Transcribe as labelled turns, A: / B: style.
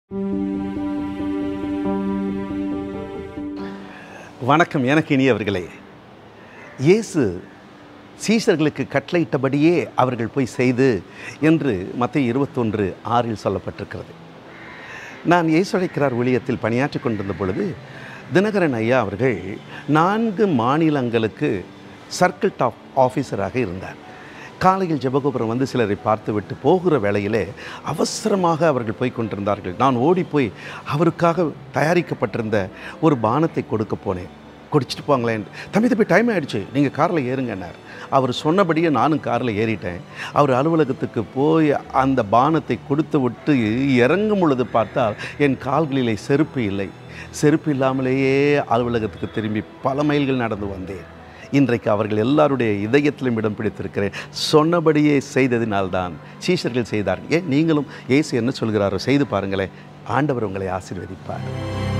A: வணக்கம் எனக்கு இனியவர்களே இயேசு சீஷர்களுக்கு கட்டளையிட்டபடியே அவர்கள் போய் செய்து என்று மத்திய இருபத்தொன்று ஆறில் சொல்லப்பட்டிருக்கிறது நான் இயேசு அழைக்கிறார் ஊழியத்தில் பணியாற்றி கொண்டிருந்த பொழுது தினகரன் ஐயா அவர்கள் நான்கு மாநிலங்களுக்கு சர்க்கிள் டாப் ஆஃபீஸராக இருந்தார் காலையில் ஜெபகோபுரம் வந்து சிலரை பார்த்துவிட்டு போகிற வேளையிலே அவசரமாக அவர்கள் போய் கொண்டிருந்தார்கள் நான் ஓடி போய் அவருக்காக தயாரிக்கப்பட்டிருந்த ஒரு பானத்தை கொடுக்க போனேன் குடிச்சிட்டு போங்களேன் தம்பி தம்பி டைம் ஆயிடுச்சு நீங்கள் காரில் ஏறுங்கன்னார் அவர் சொன்னபடியே நானும் காரில் ஏறிட்டேன் அவர் அலுவலகத்துக்கு போய் அந்த பானத்தை கொடுத்து விட்டு இறங்கும் பொழுது பார்த்தால் என் கால்களிலே செருப்பு இல்லை செருப்பு இல்லாமலேயே அலுவலகத்துக்கு திரும்பி பல மைல்கள் நடந்து வந்தேன் இன்றைக்கு அவர்கள் எல்லாருடைய இதயத்திலும் இடம் பிடித்திருக்கிறேன் சொன்னபடியே செய்ததினால்தான் சீஷர்கள் செய்தார்கள் ஏன் நீங்களும் இயேசு என்ன சொல்கிறாரோ செய்து பாருங்களேன் ஆண்டவர் உங்களை ஆசீர்வதிப்பார்